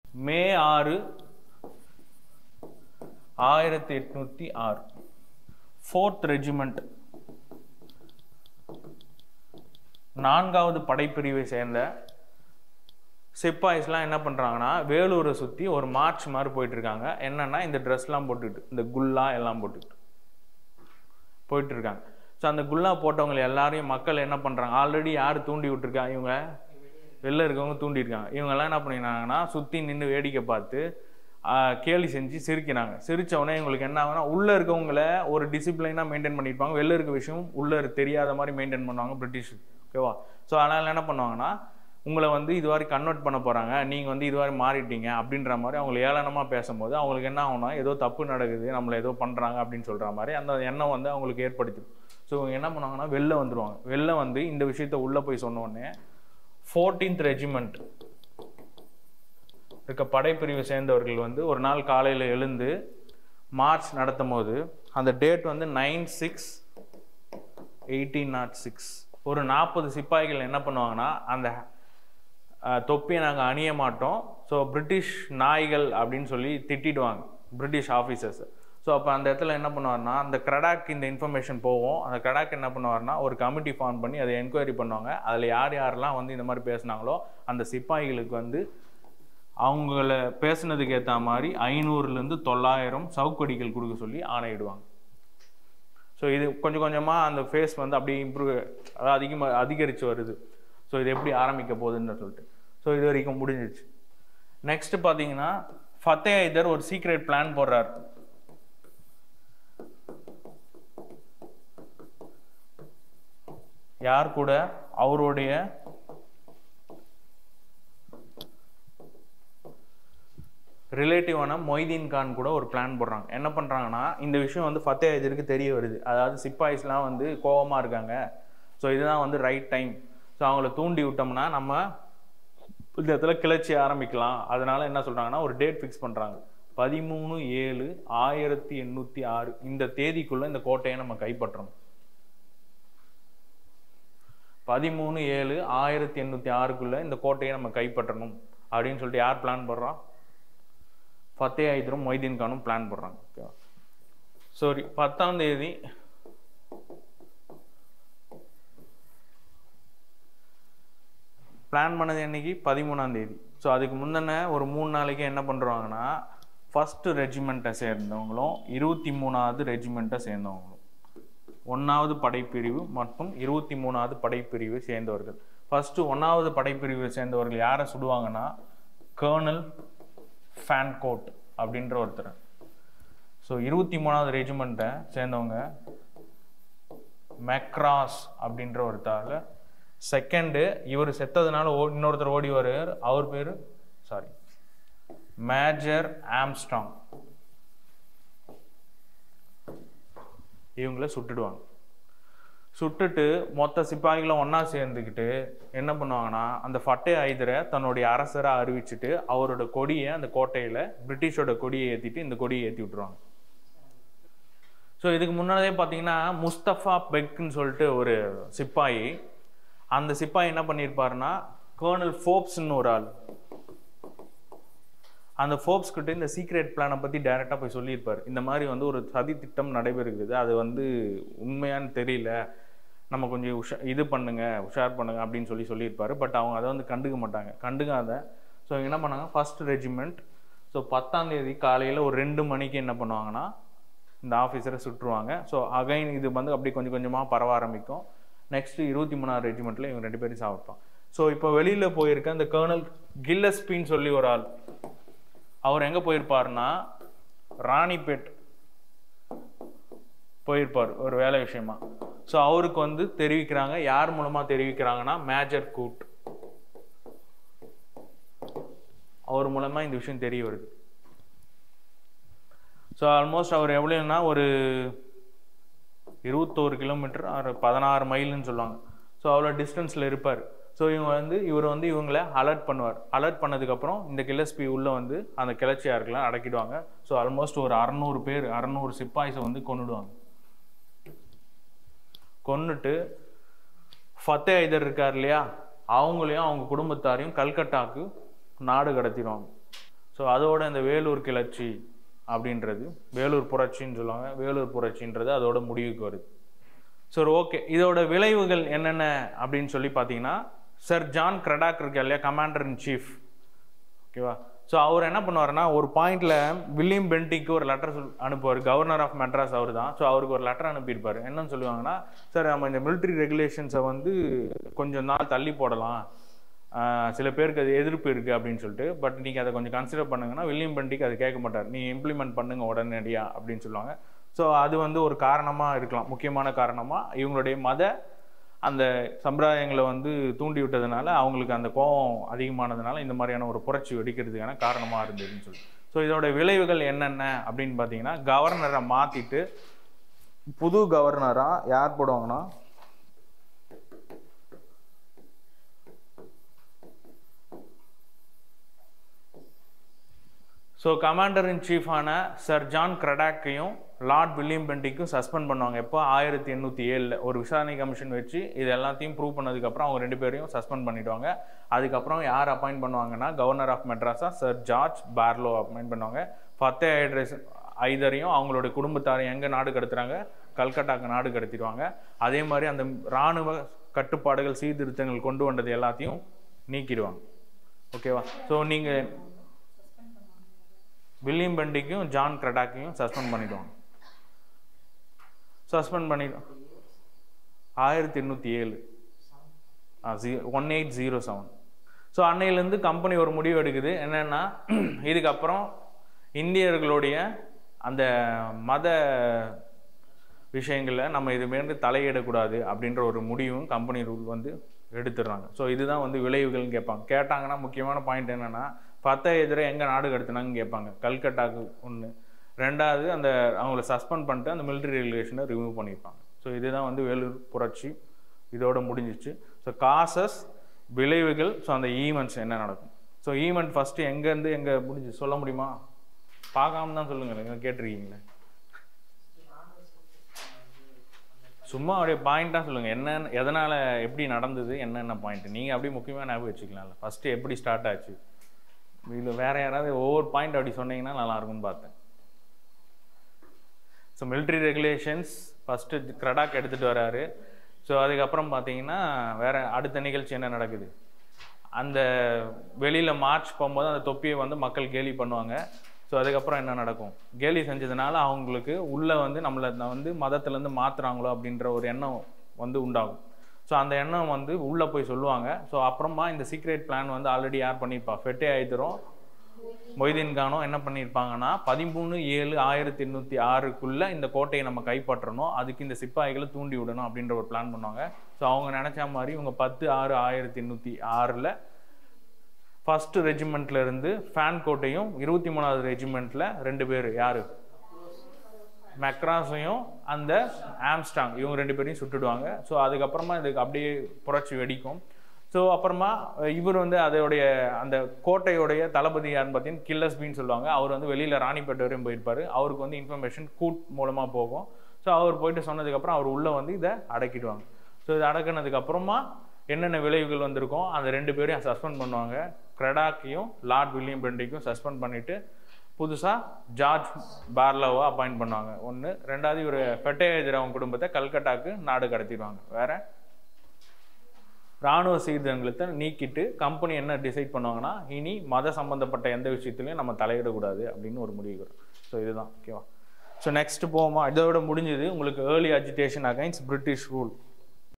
மே ஆறு ஆயிரத்தி எட்நூத்தி ஆறு ஃபோர்த் ரெஜிமெண்ட் நான்காவது படைப்பிரிவை சேர்ந்த சிப்பாய்ஸ்லாம் என்ன பண்ணுறாங்கன்னா வேலூரை சுற்றி ஒரு மார்ச் மாதிரி போயிட்டு இருக்காங்க என்னன்னா இந்த ட்ரெஸ்லாம் போட்டுக்கிட்டு இந்த குல்லா எல்லாம் போட்டுக்கிட்டு போயிட்டு இருக்காங்க ஸோ அந்த குல்லா போட்டவங்க எல்லாரையும் மக்கள் என்ன பண்ணுறாங்க ஆல்ரெடி யார் தூண்டி விட்டுருக்காங்க இவங்க வெளில இருக்கவங்க தூண்டியிருக்காங்க இவங்கெல்லாம் என்ன பண்ணினாங்கன்னா சுற்றி நின்று வேடிக்கை பார்த்து ஆஹ், கேலி செஞ்சு சிரிக்கிறாங்க சிரிச்ச உடனே இவங்களுக்கு என்ன ஆகுனா உள்ளே இருக்கவங்கள ஒரு டிசிப்ளைனாக மெயின்டைன் பண்ணியிருப்பாங்க வெளில இருக்க விஷயம் உள்ளே தெரியாத மாதிரி மெயின்டைன் பண்ணுவாங்க பிரிட்டிஷ் ஓகேவா ஸோ அதனால் என்ன பண்ணுவாங்கன்னா உங்களை வந்து இது மாதிரி கன்வெர்ட் பண்ண போகிறாங்க நீங்கள் வந்து இது மாதிரி மாறிட்டீங்க அப்படின்ற மாதிரி அவங்களை ஏளனமாக பேசும்போது அவங்களுக்கு என்ன ஆகும்னா ஏதோ தப்பு நடக்குது நம்மளை ஏதோ பண்ணுறாங்க அப்படின்னு சொல்கிற மாதிரி அந்த எண்ணம் வந்து அவங்களுக்கு ஏற்படுத்திடும் ஸோ இவங்க என்ன பண்ணுவாங்கன்னா வெளில வந்துருவாங்க வெளில வந்து இந்த விஷயத்த உள்ளே போய் சொன்ன உடனே ஃபோர்டீன்த் ரெஜிமெண்ட் இருக்க படைப்பிரிவை சேர்ந்தவர்கள் வந்து ஒரு நாள் காலையில் எழுந்து மார்ச் நடத்தும் போது அந்த டேட் வந்து nine six eighteen naught six ஒரு நாற்பது சிப்பாய்கள் என்ன பண்ணுவாங்கன்னா அந்த அஹ், தொப்பியை நாங்கள் அணிய மாட்டோம் ஸோ பிரிட்டிஷ் நாய்கள் அப்படின்னு சொல்லி திட்டிடுவாங்க பிரிட்டிஷ் ஆஃபீஸர்ஸ் ஸோ அப்போ அந்த இடத்துல என்ன பண்ணுவார்னா அந்த கிரடாக் இந்த இன்ஃபர்மேஷன் போகும் அந்த கிரடாக் என்ன பண்ணுவார்னா ஒரு கமிட்டி ஃபார்ம் பண்ணி அதை என்கொயரி பண்ணுவாங்க அதில் யார் யாரெல்லாம் வந்து இந்த மாதிரி பேசுனாங்களோ அந்த சிப்பாய்களுக்கு வந்து அவங்கள பேசுனதுக்கு ஏற்ற மாதிரி ஐநூறுலேருந்து தொள்ளாயிரம் சவுக்கடிகள் கொடுக்க சொல்லி ஆணையிடுவாங்க ஸோ இது கொஞ்சம் கொஞ்சமாக அந்த ஃபேஸ் வந்து அப்படியே இம்ப்ரூவ் அதாவது அதிகமாக அதிகரித்து வருது ஸோ இது எப்படி ஆரம்பிக்க போகுதுன்னு சொல்லிட்டு ஸோ இது வரைக்கும் முடிஞ்சிச்சு நெக்ஸ்ட் பார்த்தீங்கன்னா ஃபத்தே ஐதர் ஒரு சீக்ரெட் பிளான் போடுறார் யார் கூட அவருடைய ரிலேட்டிவான மொய்தீன் கான் கூட ஒரு பிளான் போடுறாங்க என்ன பண்ணுறாங்கன்னா இந்த விஷயம் வந்து ஃபத்தே ஐதருக்கு தெரிய வருது அதாவது சிப்பாய்ஸ்லாம் வந்து கோவமாக இருக்காங்க ஸோ இதுதான் வந்து ரைட் டைம் ஸோ அவங்கள தூண்டி விட்டோம்னா நம்ம இந்த இடத்துல கிளர்ச்சி ஆரம்பிக்கலாம் அதனால என்ன சொல்கிறாங்கன்னா ஒரு டேட் ஃபிக்ஸ் பண்ணுறாங்க பதிமூணு ஏழு ஆயிரத்தி எண்ணூற்றி ஆறு இந்த தேதிக்குள்ளே இந்த கோட்டையை நம்ம கைப்பற்றணும் பதிமூணு ஏழு ஆயிரத்தி எண்ணூற்றி ஆறுக்குள்ளே இந்த கோட்டையை நம்ம கைப்பற்றணும் அப்படின்னு சொல்லிட்டு யார் பிளான் பண்ணுறா ஃபத்தே ஐதரும் மொய்தீன் கானும் பிளான் போடுறாங்க ஓகேவா சாரி பத்தாம் தேதி பிளான் பண்ணது என்னைக்கு பதிமூணாம் தேதி ஸோ அதுக்கு முந்தின ஒரு மூணு நாளைக்கு என்ன பண்ணுறாங்கன்னா ஃபஸ்ட்டு ரெஜிமெண்ட்டை சேர்ந்தவங்களும் இருபத்தி மூணாவது ரெஜிமெண்ட்டை சேர்ந்தவங்களும் ஒன்றாவது படைப்பிரிவு மற்றும் இருபத்தி மூணாவது படைப்பிரிவு சேர்ந்தவர்கள் ஃபஸ்ட்டு ஒன்றாவது படைப்பிரிவை சேர்ந்தவர்கள் யாரை சுடுவாங்கன்னா கர்னல் ஃபேன்கோட் அப்படின்ற ஒருத்தர் ஸோ இருபத்தி மூணாவது ரெஜிமெண்ட்டை சேர்ந்தவங்க மெக்ராஸ் அப்படின்ற ஒருத்தால செகண்டு இவர் செத்ததுனால ஓ இன்னொருத்தர் ஓடி வருவார் அவர் பேர் சாரி மேஜர் ஆம்ஸ்ட்ராங் இவங்கள சுட்டுடுவாங்க சுட்டுட்டு மொத்த சிப்பாய்களும் ஒன்றா சேர்ந்துக்கிட்டு என்ன பண்ணுவாங்கன்னா அந்த ஃபட்டே ஐதரை தன்னுடைய அரசராக அறிவிச்சிட்டு அவரோட கொடியை அந்த கோட்டையில் பிரிட்டிஷோட கொடியை ஏற்றிட்டு இந்த கொடியை ஏற்றி விட்டுருவாங்க ஸோ இதுக்கு முன்னாடியே பார்த்தீங்கன்னா முஸ்தஃபா பெக்னு சொல்லிட்டு ஒரு சிப்பாயி அந்த சிப்பாய் என்ன பண்ணியிருப்பாருன்னா கர்னல் ஃபோப்ஸ்னு ஒரு ஆள் அந்த ஃபோப்ஸ் கிட்ட இந்த சீக்ரெட் பிளானை பற்றி டைரெக்டாக போய் சொல்லியிருப்பார் இந்த மாதிரி வந்து ஒரு சதி திட்டம் நடைபெறுகிறது அது வந்து உண்மையான்னு தெரியல நம்ம கொஞ்சம் உஷா இது பண்ணுங்க உஷார் பண்ணுங்க அப்படின்னு சொல்லி சொல்லியிருப்பாரு பட் அவங்க அதை வந்து கண்டுக்க மாட்டாங்க கண்டுக்காத ஸோ என்ன பண்ணாங்க ஃபர்ஸ்ட் ரெஜிமெண்ட் ஸோ பத்தாம் தேதி காலையில் ஒரு ரெண்டு மணிக்கு என்ன பண்ணுவாங்கன்னா இந்த ஆஃபீஸரை சுட்டுருவாங்க ஸோ அகைன் இது வந்து அப்படி கொஞ்சம் கொஞ்சமாக பரவ ஆரம்பிக்கும் நெக்ஸ்ட் இருபத்தி மூணாவது ரெஜிமெண்ட்டில் இவங்க ரெண்டு பேரும் சாப்பிட்டோம் ஸோ இப்போ வெளியில் போயிருக்க அந்த கர்னல் கில்லஸ்பின்னு சொல்லி ஒரு ஆள் அவர் எங்கே போயிருப்பாருன்னா ராணிப்பேட் போயிருப்பார் ஒரு வேலை விஷயமா ஸோ அவருக்கு வந்து தெரிவிக்கிறாங்க யார் மூலமாக தெரிவிக்கிறாங்கன்னா மேஜர் கூட் அவர் மூலமாக இந்த விஷயம் தெரிய வருது ஸோ ஆல்மோஸ்ட் அவர் எவ்வளோன்னா ஒரு இருபத்தோரு கிலோமீட்டர் ஒரு பதினாறு மைல்னு சொல்லுவாங்க ஸோ அவ்வளோ டிஸ்டன்ஸில் இருப்பார் ஸோ இவங்க வந்து இவர் வந்து இவங்களை அலர்ட் பண்ணுவார் அலர்ட் பண்ணதுக்கப்புறம் இந்த கிளஸ்பி உள்ளே வந்து அந்த கிளர்ச்சியாருக்கெல்லாம் அடக்கிடுவாங்க ஸோ ஆல்மோஸ்ட் ஒரு அறநூறு பேர் அறநூறு சிப்பாய்ஸை வந்து கொன்னுடுவாங்க கொன்னுட்டு ஃபத்தே ஐதர் இருக்கார் இல்லையா அவங்களையும் அவங்க குடும்பத்தாரையும் கல்கட்டாக்கு நாடு கடத்திடுவாங்க ஸோ அதோட இந்த வேலூர் கிளர்ச்சி அப்படின்றது வேலூர் புரட்சின்னு சொல்லுவாங்க வேலூர் புரட்சின்றது அதோட முடிவுக்கு வருது சரி ஓகே இதோட விளைவுகள் என்னென்ன அப்படின்னு சொல்லி பார்த்தீங்கன்னா சர் ஜான் கிரடாக் இருக்கு இல்லையா கமாண்டர் இன் சீஃப் ஓகேவா ஸோ அவர் என்ன பண்ணுவாருன்னா ஒரு பாயிண்ட்ல வில்லியம் பென்டிக்கு ஒரு லெட்டர் அனுப்புவார் கவர்னர் ஆஃப் மெட்ராஸ் அவர் தான் ஸோ அவருக்கு ஒரு லெட்டர் அனுப்பியிருப்பார் என்னன்னு சொல்லுவாங்கன்னா சார் நம்ம இந்த military ரெகுலேஷன்ஸை வந்து கொஞ்சம் நாள் தள்ளி போடலாம் ஆஹ் சில பேருக்கு அது எதிர்ப்பு இருக்குது அப்படின்னு சொல்லிட்டு பட் நீங்கள் அதை கொஞ்சம் கன்சிடர் பண்ணுங்கன்னா வில்லியம் பென்டிக் அதை கேட்க மாட்டார் நீ இம்ப்ளிமெண்ட் பண்ணுங்க உடனடியாக அப்படின்னு சொல்லுவாங்க ஸோ அது வந்து ஒரு காரணமாக இருக்கலாம் முக்கியமான காரணமாக இவங்களுடைய மத அந்த சம்பிரதாயங்களை வந்து தூண்டி விட்டதுனால அவங்களுக்கு அந்த கோபம் அதிகமானதுனால இந்த மாதிரியான ஒரு புரட்சி வெடிக்கிறதுக்கான காரணமாக இருந்ததுன்னு சொல்லி ஸோ இதோட விளைவுகள் என்னென்ன அப்படின்னு பார்த்தீங்கன்னா கவர்னரை மாற்றிட்டு புது கவர்னராக யார் போடுவாங்கன்னா ஸோ கமாண்டர் இன் சீஃபான சர் ஜான் கிரடாக்கையும் லார்ட் வில்லியம் பென்டிக்கும் சஸ்பெண்ட் பண்ணுவாங்க எப்போ ஆயிரத்தி எண்ணூற்றி ஏழில் ஒரு விசாரணை கமிஷன் வச்சு இது எல்லாத்தையும் ப்ரூவ் பண்ணதுக்கப்புறம் அவங்க ரெண்டு பேரையும் சஸ்பெண்ட் பண்ணிடுவாங்க அதுக்கப்புறம் யார் அப்பாயிண்ட் பண்ணுவாங்கன்னா கவர்னர் ஆஃப் மெட்ராஸா சர் ஜார்ஜ் பார்லோ அப்பாயிண்ட் பண்ணுவாங்க ஃபத்தே ஐட்ரஸ் ஐதரையும் அவங்களுடைய குடும்பத்தாரையும் எங்கே நாடு கடத்துறாங்க கல்கட்டாக்கு நாடு கடத்திடுவாங்க அதே மாதிரி அந்த இராணுவ கட்டுப்பாடுகள் சீர்திருத்தங்கள் கொண்டு வந்தது எல்லாத்தையும் நீக்கிடுவாங்க ஓகேவா ஸோ நீங்கள் வில்லியம் பெண்டிக்கும் ஜான் கிரடாக்கையும் சஸ்பெண்ட் பண்ணிடுவாங்க சஸ்பெண்ட் பண்ணிடுவோம் ஆயிரத்தி எண்ணூற்றி ஏழு one eight zero seven so அன்னையிலேருந்து கம்பெனி ஒரு முடிவு எடுக்குது என்னென்னா இதுக்கப்புறம் இந்தியர்களுடைய அந்த மத விஷயங்களில் நம்ம இதுமாரி தலையிடக்கூடாது அப்படின்ற ஒரு முடிவும் கம்பெனி ரூல் வந்து எடுத்துடுறாங்க ஸோ இதுதான் வந்து விளைவுகள்னு கேட்பாங்க கேட்டாங்கன்னா முக்கியமான பாயிண்ட் என்னென்னா பத்த எதிர எங்கே நாடு கடத்தினாங்கன்னு கேட்பாங்க கல்கட்டாக்கு ஒன்று ரெண்டாவது அந்த அவங்கள சஸ்பெண்ட் பண்ணிட்டு அந்த military ரெகுலேஷனை ரிமூவ் பண்ணியிருப்பாங்க ஸோ இதுதான் வந்து வேலூர் புரட்சி இதோட முடிஞ்சிச்சு ஸோ காசஸ் விளைவுகள் ஸோ அந்த ஈவெண்ட்ஸ் என்ன நடக்கும் ஸோ ஈவெண்ட் ஃபஸ்ட்டு எங்கேருந்து எங்கே முடிஞ்சு சொல்ல முடியுமா பார்க்காம தான் சொல்லுங்கள் நீங்கள் கேட்டிருக்கீங்களே சும்மா அப்படியே பாயிண்ட்டாக சொல்லுங்கள் என்ன எதனால் எப்படி நடந்தது என்னென்ன பாயிண்ட் நீங்கள் அப்படியே முக்கியமாக ஞாபகம் வச்சுக்கலாம்ல ஃபஸ்ட்டு எப்படி ஸ்டார்ட் ஆச்சு இதில் வேற யாராவது ஒவ்வொரு பாயிண்ட் அப்படி சொன்னீங்கன்னா நல்லா இருக்கும்னு பார்த்தேன் so military regulations first Cradock எடுத்துகிட்டு வராரு ஸோ அதுக்கப்புறம் பார்த்தீங்கன்னா வேற அடுத்த நிகழ்ச்சி என்ன நடக்குது அந்த வெளியில் மார்ச் போகும்போது அந்த தொப்பியை வந்து மக்கள் கேலி பண்ணுவாங்க ஸோ அதுக்கப்புறம் என்ன நடக்கும் கேலி செஞ்சதுனால அவங்களுக்கு உள்ளே வந்து நம்மளை வந்து மதத்துலேருந்து மாற்றுறாங்களோ அப்படின்ற ஒரு எண்ணம் வந்து உண்டாகும் ஸோ அந்த எண்ணம் வந்து உள்ளே போய் சொல்லுவாங்க ஸோ அப்புறமா இந்த சீக்ரெட் பிளான் வந்து ஆல்ரெடி யார் பண்ணியிருப்பா ஃபெட்டே ஆயித்தரும் மொய்தீன் கானும் என்ன பண்ணியிருப்பாங்கன்னா பதிமூணு ஏழு ஆயிரத்தி எண்ணூற்றி ஆறுக்குள்ளே இந்த கோட்டையை நம்ம கைப்பற்றணும் அதுக்கு இந்த சிப்பாய்களை தூண்டி விடணும் அப்படின்ற ஒரு பிளான் பண்ணுவாங்க ஸோ அவங்க நினச்ச மாதிரி இவங்க பத்து ஆறு ஆயிரத்தி எண்ணூற்றி ஆறில் ஃபஸ்ட்டு ரெஜிமெண்ட்ல இருந்து ஃபேன் கோட்டையும் இருபத்தி மூணாவது ரெஜிமெண்ட்டில் ரெண்டு பேர் யார் மெக்ராஸையும் அந்த ஆம்ஸ்டாங் இவங்க ரெண்டு பேரையும் சுட்டுடுவாங்க ஸோ அதுக்கப்புறமா இதுக்கு அப்படியே புரட்சி வெடிக்கும் ஸோ அப்புறமா அஹ், இவர் வந்து அதோடைய அந்த கோட்டையோடைய தளபதி யாருன்னு பார்த்தீங்கன்னா கில்லஸ்பின்னு சொல்லுவாங்க அவர் வந்து வெளியில் ராணிப்பேட்டை வரையும் போயிருப்பார் அவருக்கு வந்து இன்ஃபர்மேஷன் கூட் மூலமாக போகும் ஸோ அவர் போயிட்டு சொன்னதுக்கப்புறம் அவர் உள்ளே வந்து இதை அடக்கிடுவாங்க ஸோ இதை அடக்குனதுக்கு அப்புறமா என்னென்ன விளைவுகள் வந்திருக்கோ அந்த ரெண்டு பேரையும் சஸ்பெண்ட் பண்ணுவாங்க கிரெடாக்கையும் லார்ட் வில்லியம் பெண்டிக்கும் சஸ்பெண்ட் பண்ணிட்டு புதுசாக ஜார்ஜ் பார்லோவை அப்பாயிண்ட் பண்ணுவாங்க ஒன்று ரெண்டாவது இவர் ஃபெட்டையஜரவன் குடும்பத்தை கல்கட்டாக்கு நாடு கடத்திடுவாங்க வேற ராணுவ சீர்திருத்தங்களை நீக்கிட்டு கம்பெனி என்ன டிசைட் பண்ணுவாங்கன்னா இனி மத சம்பந்தப்பட்ட எந்த விஷயத்துலையும் நம்ம தலையிடக்கூடாது அப்படின்னு ஒரு முடிவு வரும் ஸோ இதுதான் ஓகேவா ஸோ நெக்ஸ்ட் போவோமா இதோட முடிஞ்சது உங்களுக்கு early agitation against British rule